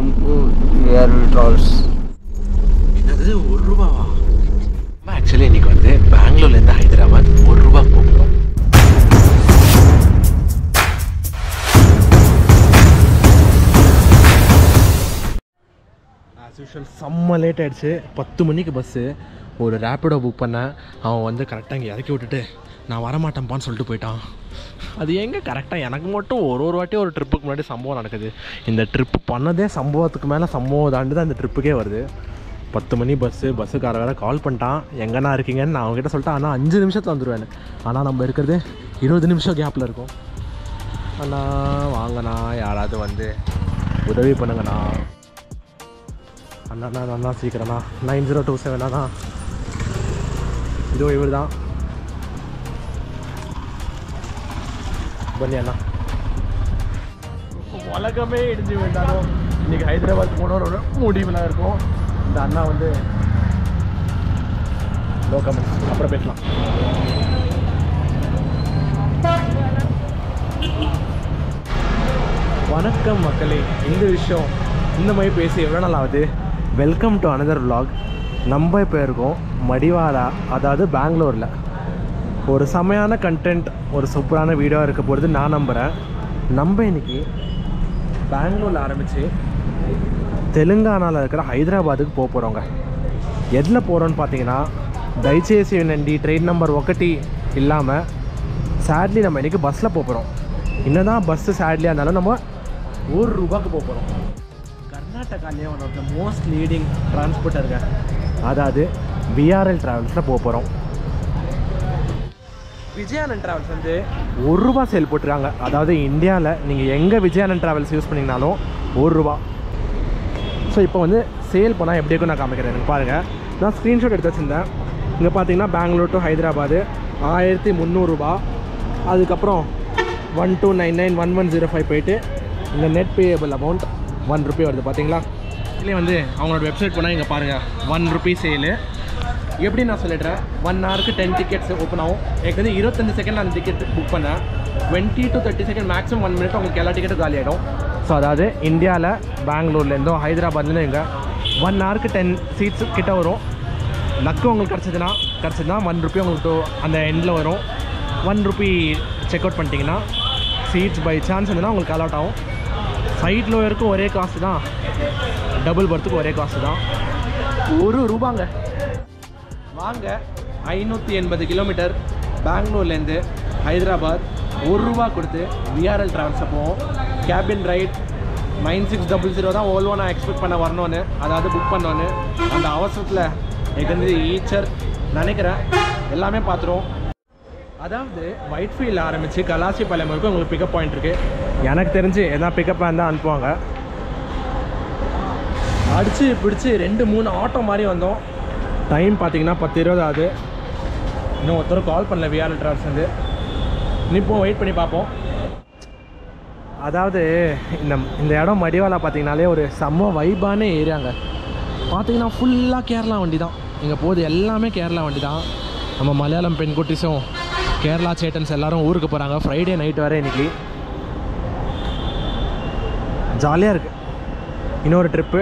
Welcome to VRL travels என்னது ஒரு ரூபாவா ஆக்சுவலி இன்னைக்கு வந்து பெங்களூர்லேருந்து ஹைதராபாத் ஒரு ரூபா போகிறோம் ஆஸ் யூஷுவல் செம்ம லேட் ஆயிடுச்சு பத்து மணிக்கு பஸ்ஸு ஒரு ரேப்பிடோ புக் பண்ணேன் அவன் வந்து கரெக்டாக இங்கே இறக்கி விட்டுட்டு நான் வரமாட்டேன்ப்பான்னு சொல்லிட்டு போயிட்டான் அது எங்கே கரெக்டாக எனக்கு மட்டும் ஒரு ஒரு வாட்டி ஒரு ட்ரிப்புக்கு முன்னாடி சம்பவம் நடக்குது இந்த ட்ரிப்பு பண்ணதே சம்பவத்துக்கு மேலே சம்பவம் தாண்டி தான் இந்த ட்ரிப்புக்கே வருது பத்து மணி பஸ்ஸு பஸ்ஸுக்கார வேறு கால் பண்ணிட்டான் எங்கண்ணா இருக்கீங்கன்னு நான் அவங்ககிட்ட சொல்லிட்டேன் ஆனால் அஞ்சு நிமிஷத்தில் வந்துடுவேன் ஆனால் நம்ம இருக்கிறது இருபது நிமிஷம் கேப்பில் இருக்கும் அண்ணா வாங்கண்ணா யாராவது வந்து உதவி பண்ணுங்கண்ணா அண்ணா அண்ணா அண்ணா சீக்கிரண்ணா நைன் ஜீரோ டூ செவன் அண்ணா இதோ இவர் தான் பண்ணி அண்ணா உலகமே இடிஞ்சு வேண்டாலும் இன்னைக்கு ஹைதராபாத் போனோட முடிவுலாம் இருக்கும் இந்த அண்ணா வந்து லோ கமெண்ட்ஸ் அப்புறம் பேசலாம் வணக்கம் மக்களே இந்த விஷயம் இந்த மாதிரி பேசி எவ்வளோ நாள் ஆகுது வெல்கம் டு அனதர் vlog நம்ம இப்போ இருக்கோம் மடிவாலா அதாவது பெங்களூரில் ஒரு செமையான கண்டென்ட் ஒரு சூப்பரான வீடியோ இருக்க போகிறது நான் நம்புகிறேன் நம்ம இன்னைக்கு பெங்களூரில் ஆரம்பித்து தெலுங்கானாவில் இருக்கிற ஹைதராபாத்துக்கு போக போகிறோங்க எதில் போகிறோன்னு பார்த்தீங்கன்னா దయచేసి వినండి ట్రైన్ నెంబర్ ఒకటి இல்லாமல் சேட்லி நம்ம இன்றைக்கி பஸ்ஸில் போக போகிறோம் என்னதான் பஸ்ஸு சேட்லியாக இருந்தாலும் நம்ம ஒரு ரூபாய்க்கு போக போகிறோம் கர்நாடகாலேயே one of the most leading டிரான்ஸ்போர்ட்டருங்க அதாவது விஆர்எல் ட்ராவல்ஸில் போக போகிறோம் விஜயானந்த் ட்ராவல்ஸ் வந்து ஒரு ரூபா சேல் போட்டிருக்காங்க அதாவது இந்தியாவில் நீங்கள் எங்கே விஜயானந்த் ட்ராவல்ஸ் யூஸ் பண்ணிங்கனாலும் ஒரு ரூபா ஸோ இப்போ வந்து சேல் பண்ணால் எப்படி இருக்கும் நான் காமிக்கிறேன் எனக்கு பாருங்கள் நான் ஸ்க்ரீன்ஷாட் எடுத்து வச்சுருந்தேன் இங்கே பார்த்தீங்கன்னா பெங்களூர் டு ஹைதராபாத் ஆயிரத்தி முந்நூறுரூபா அதுக்கப்புறம் one two nine nine one one zero five போயிட்டு இந்த net payable amount one rupee வருது பார்த்தீங்களா இதுலேயே வந்து அவங்களோட வெப்சைட் போனால் இங்கே பாருங்கள் ஒன் ருபி சேலு எப்படி நான் சொல்லிடுறேன் ஒன் ஹவருக்கு டென் டிக்கெட்ஸ் ஓப்பன் ஆகும் எனக்கு வந்து இருபத்தஞ்சு செகண்ட் அந்த டிக்கெட் புக் பண்ணேன் twenty to thirty second maximum one minute உங்களுக்கு எல்லா டிக்கெட்டும் காலி ஆகிடும் ஸோ அதாவது இந்தியாவில் பெங்களூர்லேருந்தோ ஹைதராபாத்லேருந்தோ இங்கே ஒன் ஹவருக்கு டென் சீட்ஸ் கிட்ட வரும் லக்கு உங்களுக்கு கிடச்சதுன்னா கிடச்சதுன்னா ஒன் ருபி உங்களுக்கு to- அந்த எண்டில் வரும் ஒன் ருபி செக் அவுட் பண்ணிட்டீங்கன்னா சீட்ஸ் பை சான்ஸ் இருந்ததுன்னா உங்களுக்கு அலாட் ஆகும் சைட் லோயருக்கும் ஒரே காசு தான் டபுள் பர்த்துக்கு ஒரே காசு தான் ஒரு ரூபாங்க வாங்க ஐநூற்றி எண்பது கிலோமீட்டர் பெங்களூர்லேருந்து ஹைதராபாத் ஒரு ரூபா கொடுத்து விஆர்எல் ட்ராவல்ஸை போவோம் cabin right nine six double zero தான் ஓல்வோ நான் எக்ஸ்பெக்ட் பண்ண வரணும்னு அதாவது புக் பண்ணோன்னு அந்த அவசரத்தில் எனக்கு வந்து ஈச்சர் நினைக்கிறேன் எல்லாமே பார்த்துருவோம் அதாவது ஒயிட் ஃபீல்ட் ஆரம்பித்து கலாசிபாளையம் வரைக்கும் உங்களுக்கு பிக்கப் பாயிண்ட் இருக்குது எனக்கு தெரிஞ்சு எதனா பிக்கப் இருந்தால் அனுப்புவாங்க அடித்து பிடிச்சி ரெண்டு மூணு ஆட்டோ மாதிரி வந்தோம் டைம் பார்த்தீங்கன்னா பத்து இருபது ஆகுது இன்னும் ஒருத்தர் கால் பண்ணல விஆர் ட்ராவல்ஸ் வந்து நிற்போம் வெயிட் பண்ணி பார்ப்போம் அதாவது இந்த இந்த இடம் மடிவாலா பார்த்தீங்கனாலே ஒரு செம்ம வைபான ஏரியாங்க பார்த்தீங்கன்னா ஃபுல்லாக கேரளா வண்டி தான் இங்கே போகுது எல்லாமே கேரளா வண்டி தான் நம்ம மலையாளம் பெண்குட்டிஸும் கேரளா சேட்டன்ஸ் எல்லாரும் ஊருக்கு போகிறாங்க ஃப்ரைடே நைட் வர இன்னைக்கு ஜாலியாக இருக்குது இன்னொரு ட்ரிப்பு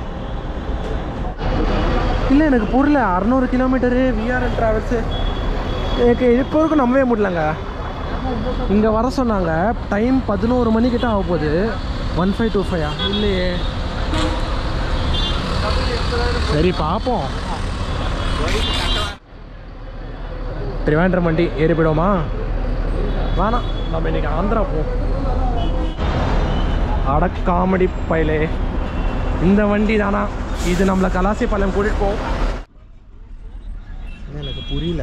இல்லை எனக்கு புரியல அறநூறு கிலோமீட்டரு விஆர்எல் ட்ராவல்ஸு எனக்கு இப்போ வரைக்கும் நம்பவே முடியலங்க இங்கே வர சொன்னாங்க டைம் பதினோரு மணிக்கிட்ட ஆக போகுது ஒன் ஃபைவ் டூ ஃபைவா இல்லையே சரி பார்ப்போம் திருவேண்டரம் வண்டி ஏறி போயிடுவோமா வேணாம் நம்ம இன்னைக்கு ஆந்திரா போவோம் அட காமெடி பயலே இந்த வண்டி தானா இது நம்மளை கலாசிபாளையம் கூட்டிட்டு போகும் என்ன எனக்கு புரியல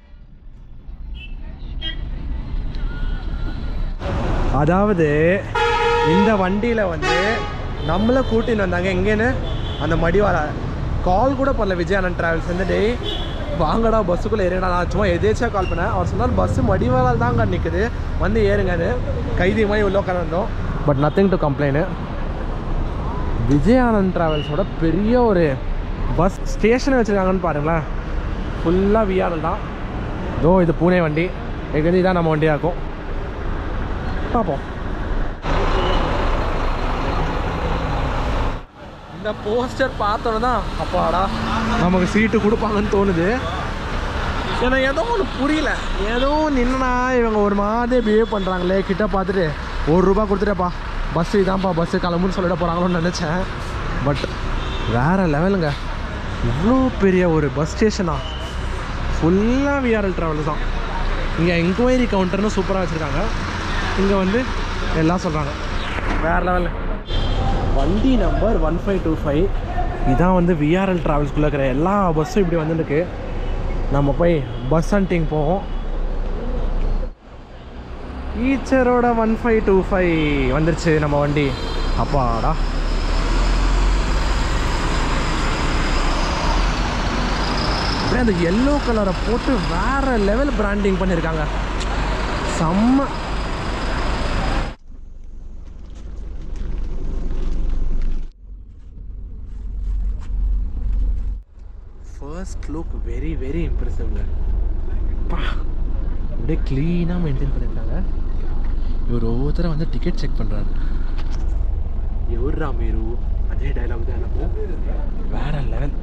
அதாவது இந்த வண்டியில் வந்து நம்மளை கூட்டின்னு வந்தாங்க எங்கேன்னு அந்த மடிவாள கால் கூட பண்ணல விஜயானந்த் டிராவல்ஸ் வந்து டேய் வாங்கடா பஸ்ஸுக்குள்ளே ஏறிடா நான் சும்மா எதேச்சியாக கால் பண்ணேன் அவர் சொன்னார் பஸ்ஸு மடிவாளால் தாங்க நிற்குது வந்து ஏறுங்கன்னு கைதி மாதிரி உள்ள உட்காந்துருந்தோம் but nothing to complaint Vijayanand ட்ராவல்ஸோட பெரிய ஒரு பஸ் ஸ்டேஷனை வச்சுருக்காங்கன்னு பாருங்களேன் ஃபுல்லாக விஆர்எல் தான் இதோ இது பூனே வண்டி எனக்கு வந்து இதான் நம்ம வண்டியாக இருக்கும் பார்ப்போம் இந்த போஸ்டர் பார்த்தோன்னு தான் அப்பாடா நமக்கு சீட்டு கொடுப்பாங்கன்னு தோணுது ஏன்னா ஏதோ ஒன்று புரியல ஏதோ நின்னா இவங்க ஒரு மாதிரி பிஹேவ் பண்ணுறாங்களே கிட்ட பார்த்துட்டு ஒரு ரூபா கொடுத்துட்டேப்பா பஸ்ஸு இதான்ப்பா பஸ்ஸு கிளம்புன்னு சொல்லிட போகிறாங்களோன்னு நினச்சேன் பட் வேறு லெவலுங்க இவ்வளோ பெரிய ஒரு பஸ் ஸ்டேஷனா ஃபுல்லாக விஆர்எல் ட்ராவல்ஸ் தான் இங்கே என்கொயரி கவுண்டர்னு சூப்பராக வச்சுருக்காங்க இங்கே வந்து எல்லாம் சொல்கிறாங்க வேறு லெவலில் வண்டி number one five two five இதான் வந்து விஆர்எல் ட்ராவல்ஸ்குள்ளே இருக்கிற எல்லா பஸ்ஸும் இப்படி வந்துருக்கு நம்ம போய் பஸ் ஹண்டிங் போவோம் ஈச்சரோட ஒன் ஃபைவ் டூ ஃபைவ் வந்துருச்சு நம்ம வண்டி அப்பாடா அப்படியே அந்த எல்லோ கலரை போட்டு வேற லெவல் பிராண்டிங் பண்ணியிருக்காங்க செம்ம ஃபர்ஸ்ட் லுக் வெரி வெரி இம்ப்ரெசிவ்ங்க பா அப்படியே க்ளீனாக மெயின்டைன் பண்ணியிருக்காங்க இவர் ஒவ்வொருத்தரை வந்து டிக்கெட் செக் பண்ணுறாரு எவர்ரா மீரு அதே டைலாக் தான் எனக்கும் வேற லெவல்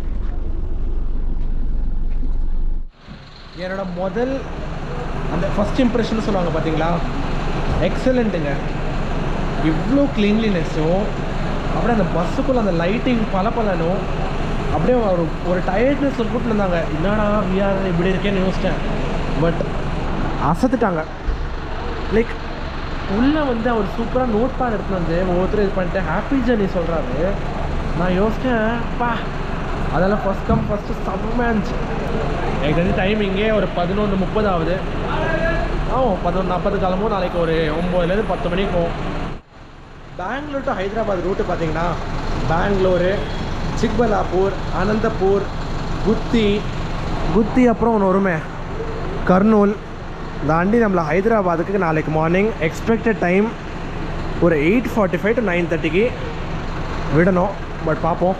என்னோட முதல் அந்த ஃபர்ஸ்ட் இம்ப்ரெஷன் சொல்லுவாங்க பார்த்தீங்களா எக்ஸலண்ட்டுங்க இவ்வளோ க்ளீன்லினஸும் அப்படியே அந்த பஸ்ஸுக்குள்ள அந்த லைட்டிங் பல பலனும் அப்படியே ஒரு ஒரு டயர்ட்னஸ் கூப்பிட்டு இருந்தாங்க என்னடா விஆர் இப்படி இருக்கேன்னு யோசித்தேன் பட் அசத்துட்டாங்க லைக் உள்ளே வந்து அவர் சூப்பராக நோட் பேட் எடுத்துன்னு வந்து ஒவ்வொருத்தரும் இது பண்ணிட்டு ஹாப்பி ஜர்னி சொல்கிறாரு நான் யோசித்தேன் பா அதெல்லாம் ஃபஸ்ட் கம் ஃபஸ்ட்டு செம்ம இருந்துச்சு எனக்கு தெரிஞ்ச டைம் இங்கே ஒரு பதினொன்று முப்பது ஆகுது ஆ பதினொன்று நாற்பது கிளம்பும் நாளைக்கு ஒரு ஒம்போதுலேருந்து பத்து மணிக்கு போகும் பெங்களூர் டு ஹைதராபாத் ரூட்டு பார்த்தீங்கன்னா பெங்களூரு சிக்பலாப்பூர் அனந்தபூர் குத்தி குத்தி அப்புறம் ஒன்று வருமே கர்னூல் தாண்டி நம்மளை ஹைதராபாத்துக்கு நாளைக்கு மார்னிங் எக்ஸ்பெக்டட் டைம் ஒரு eight forty five to nine தேர்ட்டிக்கு விடணும் பட் பார்ப்போம்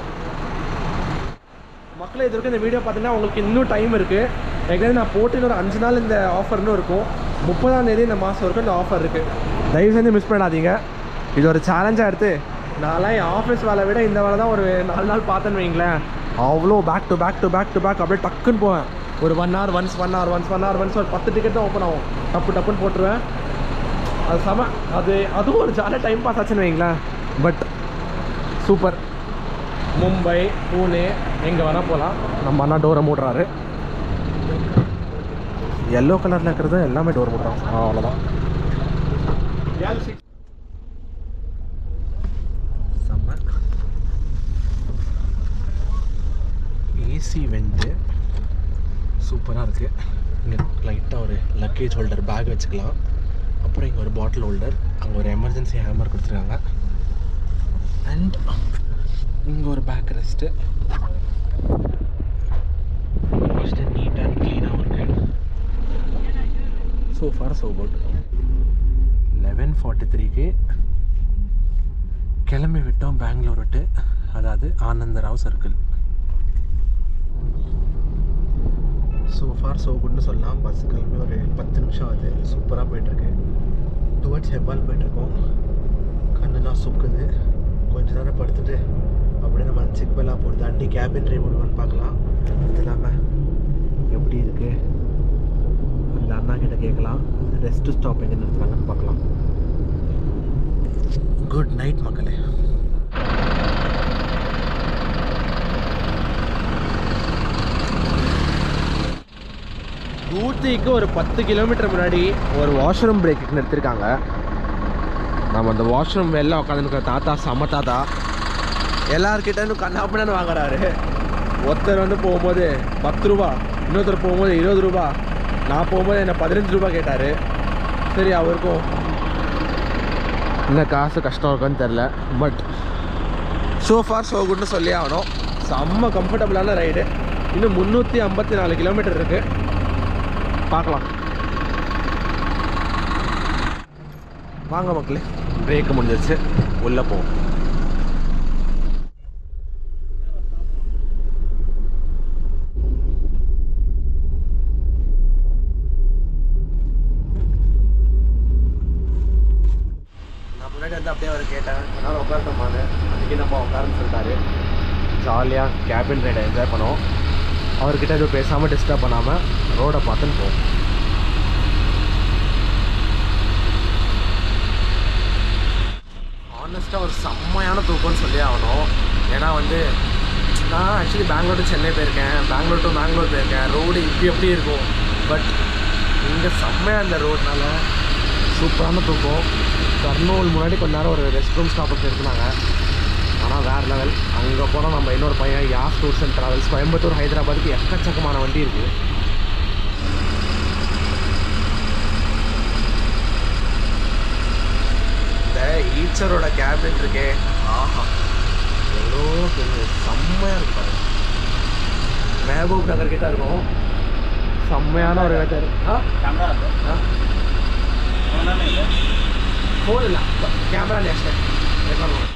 மக்களே இது வரைக்கும் இந்த வீடியோ பார்த்தீங்கன்னா உங்களுக்கு இன்னும் டைம் இருக்குது எனக்கு நான் போட்டு இன்னொரு அஞ்சு நாள் இந்த ஆஃபர்னு இருக்கும் முப்பதாம் தேதி இந்த மாதம் வரைக்கும் இந்த ஆஃபர் இருக்குது தயவு செஞ்சு மிஸ் பண்ணாதீங்க இது ஒரு சேலஞ்சாக எடுத்து நான்லாம் என் ஆஃபீஸ் வேலை விட இந்த வேலை தான் ஒரு நாலு நாள் பார்த்தேன்னு வைங்களேன் அவ்வளோ back to back to back to back அப்படியே டக்குன்னு போவேன் ஒரு one hour once one hour once one hour once ஒரு பத்து டிக்கெட் தான் ஓப்பன் ஆகும் டப்பு டப்புன்னு போட்டுருவேன் அது செம அது அதுவும் ஒரு ஜாலியாக டைம் பாஸ் ஆச்சுன்னு வைங்களேன் பட் சூப்பர் மும்பை பூனே எங்கே வேணால் போகலாம் நம்ம அண்ணா டோரை மூடுறாரு எல்லோ கலரில் இருக்கிறது எல்லாமே டோர் மூடுறோம் அவ்வளோதான் செம்ம ஏசி வெண்டு சூப்பராக இருக்குது இங்கே லைட்டாக ஒரு லக்கேஜ் ஹோல்டர் பேக் வச்சுக்கலாம் அப்புறம் இங்கே ஒரு பாட்டில் ஹோல்டர் அங்கே ஒரு எமர்ஜென்சி ஹேமர் கொடுத்துருக்காங்க அண்ட் இங்கே ஒரு back rest first neat and க்ளீனாகவும் இருக்குது so far so good eleven forty த்ரீக்கு கிளம்பி விட்டோம் பெங்களூர் விட்டு அதாவது Anandrao circle so far so குட்னு சொல்லலாம் பஸ் கிளம்பி ஒரு பத்து நிமிஷம் ஆகுது சூப்பராக போயிட்டுருக்கு டுவர்ட்ஸ் ஹெப்பால் போயிட்டுருக்கோம் கண்ணெல்லாம் சுக்குது கொஞ்ச நேரம் படுத்துட்டு அப்படியே நம்ம சிக்பல்லாப்பூர் தாண்டி கேபின் ட்ரைவ் விடுவோன்னு பார்க்கலாம் அது இல்லாமல் எப்படி இருக்குது அந்த அண்ணா கிட்ட கேட்கலாம் ரெஸ்ட் ஸ்டாப் எங்கே நிறுத்துறாங்கன்னு பார்க்கலாம் குட் நைட் மக்களே ஊட்டிக்கு ஒரு பத்து கிலோமீட்டர் முன்னாடி ஒரு வாஷ்ரூம் பிரேக்கு நிறுத்திருக்காங்க நம்ம அந்த வாஷ்ரூம் வெளில உட்காந்துருக்க தாத்தா செம்ம தாத்தா எல்லார்கிட்ட கண்ணாப்பின்னு வாங்குறாரு ஒருத்தர் வந்து போகும்போது பத்து ரூபா இன்னொருத்தர் போகும்போது இருபது ரூபா நான் போகும்போது என்ன பதினஞ்சு ரூபா கேட்டார் சரி அவருக்கும் என்ன காசு கஷ்டம் இருக்குன்னு தெரில பட் ஸோ ஃபார் ஸோ குட்னு சொல்லி ஆகணும் செம்ம கம்ஃபர்டபுளான ரைடு இன்னும் முந்நூற்றி ஐம்பத்தி நாலு கிலோமீட்டர் இருக்குது பார்க்கலாம் வாங்க மக்களே பிரேக் முடிஞ்சிருச்சு உள்ளே போவோம் நான் முன்னாடி வந்து அப்படியே அவர் கேட்டேன் அதனால் உட்காரட்டோமான்னு அதுக்கு நம்ம உட்காருன்னு சொல்லிட்டாரு ஜாலியாக கேபின் ரைடை என்ஜாய் பண்ணோம் அவர்கிட்ட எதுவும் பேசாமல் டிஸ்டர்ப் பண்ணாமல் ரோடை பார்த்துன்னு போவோம் ஆனஸ்ட்டாக ஒரு செம்மையான தூக்கம்னு சொல்லி ஆகணும் ஏன்னா வந்து நான் ஆக்சுவலி பெங்களூர் டு சென்னை போயிருக்கேன் பெங்களூர் டு பெங்களூர் போயிருக்கேன் ரோடு இப்படி எப்படி இருக்கும் பட் இங்கே செம்மையாக இந்த ரோட்னால சூப்பரான தூக்கம் கர்னூல் முன்னாடி கொஞ்ச நேரம் ஒரு ரெஸ்ட் ரூம் ஸ்டாப்புக்கு இருந்தாங்க ஆனால் வேறு லெவல் அங்கே போனால் நம்ம இன்னொரு பையன் யாஸ் டூர்ஸ் அண்ட் ட்ராவல்ஸ் கோயம்புத்தூர் ஹைதராபாத்துக்கு எக்கச்சக்கமான வண்டி இருக்குது இந்த ஈச்சரோட கேபின் இருக்கே ஆஹா எவ்வளோ பெரிய செம்மையாக இருக்கு பாருங்க மேகூப் நகர் கிட்ட இருக்கும் செம்மையான ஒரு வெதர் ஆ ஆ ஃபோன் ಇಲ್ಲ ಕ್ಯಾಮ್ರಾನೇ ಅಷ್ಟೇ ರೆಕಾರ್ಡ್ ಮಾಡಿ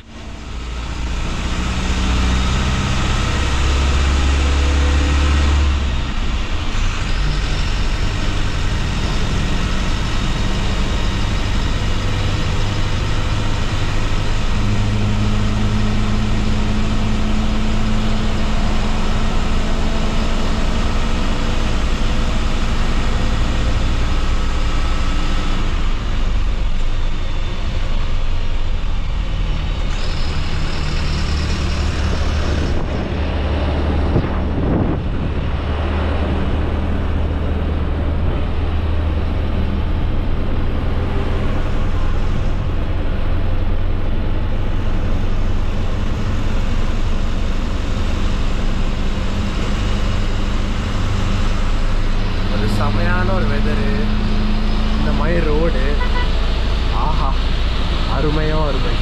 ஒரு செமையான ஒரு வெதரு இந்த மாதிரி ரோடு ஆஹா அருமையோ அருமை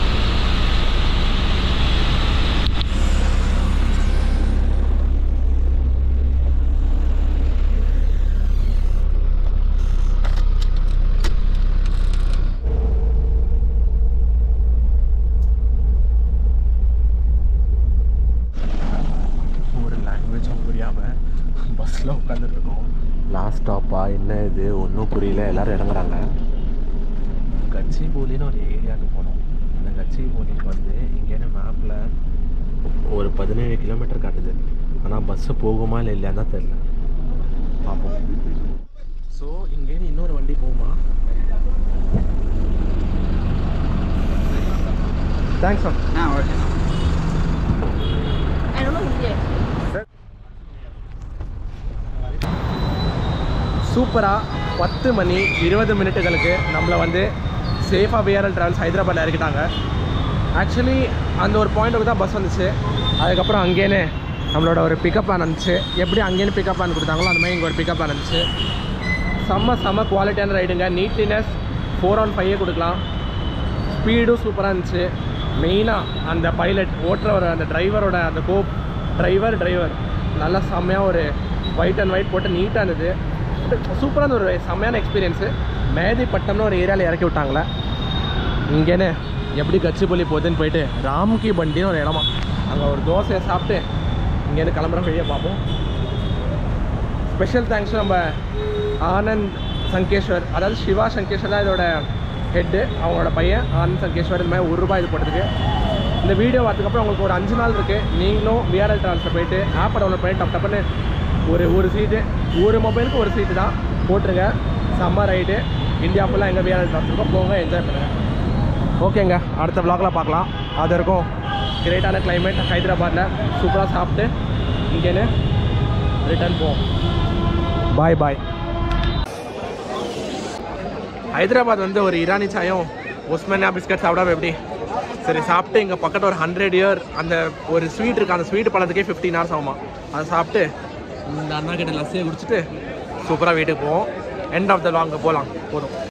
ஒரு லாங்குவேஜும் புரியாமல் பஸ்ஸில் உட்காந்துட்டு இருக்கோம் லாஸ்ட் ஸ்டாப்பா என்ன இது ஒன்றும் புரியல எல்லாரும் இறங்குறாங்க கச்சிபோலின்னு ஒரு ஏரியாவுக்கு போனோம் அந்த கச்சிபோலிக்கு வந்து இங்கேன்னு மேப்பில் ஒரு பதினேழு கிலோமீட்டர் காட்டுது ஆனால் பஸ்ஸு போகுமா இல்லை இல்லையா தான் தெரில பார்ப்போம் ஸோ இங்கேன்னு இன்னொரு வண்டி போகுமா thanks ma'am Ah, okay. I don't know Hindi. சூப்பராக பத்து மணி இருபது மினிட்டுகளுக்கு நம்மளை வந்து சேஃபாக பிஆர்எல் ட்ராவல்ஸ் ஹைதராபாத்தில் இறக்கிட்டாங்க ஆக்சுவலி அந்த ஒரு பாயிண்ட்டுக்கு தான் பஸ் வந்துச்சு அதுக்கப்புறம் அங்கேன்னு நம்மளோட ஒரு பிக்கப் பிளான் இருந்துச்சு எப்படி அங்கேன்னு பிக்கப் பிளான் கொடுத்தாங்களோ அந்த மாதிரி இங்கே ஒரு பிக்கப் பிளான் இருந்துச்சு செம்ம செம்ம குவாலிட்டியான ரைடுங்க நீட்லினஸ் ஃபோர் ஆன் ஃபைவே கொடுக்கலாம் ஸ்பீடும் சூப்பராக இருந்துச்சு மெயினாக அந்த பைலட் ஓட்டுறவர் அந்த டிரைவரோட அந்த கோப் டிரைவர் டிரைவர் நல்லா செம்மையாக ஒரு ஒயிட் அண்ட் ஒயிட் போட்டு நீட்டாக இருந்தது சூப்பரான ஒரு செம்மையான எக்ஸ்பீரியன்ஸு மேதிப்பட்டம்னு ஒரு ஏரியாவில் இறக்கி விட்டாங்களே இங்கேன்னு எப்படி கச்சிபொலி போகுதுன்னு போயிட்டு ராம்கி பண்டின்னு ஒரு இடமா அங்கே ஒரு தோசையை சாப்பிட்டு இங்கேருந்து கிளம்புற வழியை பார்ப்போம் ஸ்பெஷல் தேங்க்ஸ் நம்ம ஆனந்த் சங்கேஸ்வர் அதாவது சிவா சங்கேஸ்வர் தான் இதோட ஹெட்டு அவங்களோட பையன் ஆனந்த் சங்கேஸ்வர் இந்த மாதிரி ஒரு ரூபாய் இது போட்டதுக்கு இந்த வீடியோ பார்த்ததுக்கப்புறம் உங்களுக்கு ஒரு அஞ்சு நாள் இருக்குது நீங்களும் விஆர்எல் ட்ரான்ஸ்ஃபர் போயிட்டு ஆப்பை டவுன்லோட் பண்ணி டப் டப்புன்னு ஒரு ஒரு சீட்டு ஒரு மொபைலுக்கு ஒரு சீட்டு தான் போட்டுருங்க செம்ம ரைடு இந்தியா ஃபுல்லாக எங்கே விஆர்எல் ட்ரான்ஸ்ஃபருக்கோ போங்க என்ஜாய் பண்ணுங்கள் ஓகேங்க அடுத்த vlogல பார்க்கலாம் அது இருக்கும் கிரேட்டான climate ஹைதராபாத்தில் சூப்பராக சாப்பிட்டு இங்கேன்னு ரிட்டர்ன் போவோம் பாய் பாய் ஹைதராபாத் வந்து ஒரு இரானி சாயம் உஸ்மானியா பிஸ்கட் சாப்பிடாம எப்படி சரி சாப்பிட்டு இங்கே பக்கத்தில் ஒரு ஹண்ட்ரட் இயர் அந்த ஒரு ஸ்வீட் இருக்குது அந்த ஸ்வீட் பழத்துக்கே ஃபிஃப்டீன் ஹவர்ஸ் ஆகுமா அதை சாப்பிட்டு இந்த அண்ணா கிட்ட லஸ்ஸியை குடிச்சிட்டு சூப்பராக வீட்டுக்கு போவோம் எண்ட் ஆஃப் த லாங் போகலாம் போதும்